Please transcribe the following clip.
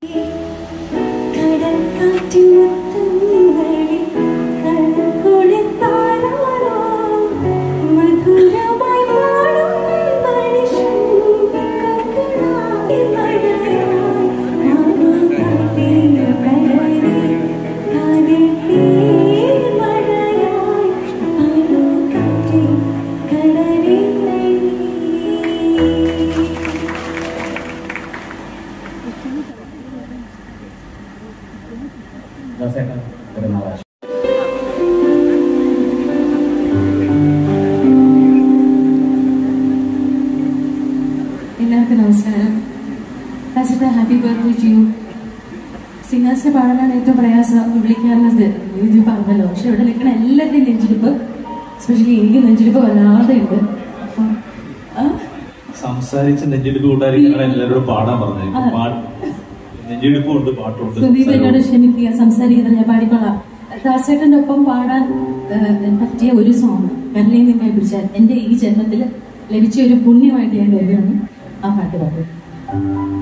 കടൽക്കാറ്റിൻ മുത്തങ്ങളിൽ കടൽ കൊടുത്താരാരോ മധുരമായി പാടും മനുഷ്യനായി മഴയായി മാറുകാറ്റിൽ കടലിൽ കാതിൽ മഴയായി മാറുകാറ്റിൽ കടലിൽ ദാസേട്ടൻ പെരുന്നാളാശം എല്ലാവർക്കും നമസ്കാരം first happy birthday to you സിംഗേഴ്സിനെ പാടാനാണ് ഏറ്റവും പ്രയാസം വിളിക്കാറുള്ളത് ഇത് പറഞ്ഞല്ലോ പക്ഷെ ഇവിടെ നിൽക്കുന്ന എല്ലാവരുടെയും നെഞ്ചിടിപ്പ് എസ്പെഷ്യലി എനിക്ക് നെഞ്ചിടിപ്പ് വല്ലാതെ ഉണ്ട് അപ്പം, ആ, സംസാരിച്ച് നെഞ്ചെടുപ്പ് കൂട്ടാതിരിക്കാൻ എല്ലാവരോടും പാടാൻ പറഞ്ഞു ആ. പാട്ട് നെഞ്ചെടുപ്പും ഉണ്ട് പാട്ടുണ്ട് സുദീപ് എന്നോട് ക്ഷമിക്കുക സംസാരിക്കുന്നത് ഞാൻ പാടിക്കൊള്ളാം ദാസേട്ടന്റെ ഒപ്പം പാടാൻ ആ, പറ്റിയ ഒരു സോങ് കരളിൽ നിന്നെ പിടിച്ചാൽ എന്റെ ഈ ജന്മത്തിൽ ലഭിച്ച ഒരു പുണ്യമായിട്ട് ഞാൻ കരുതുന്നു ആ പാട്ട് പാടും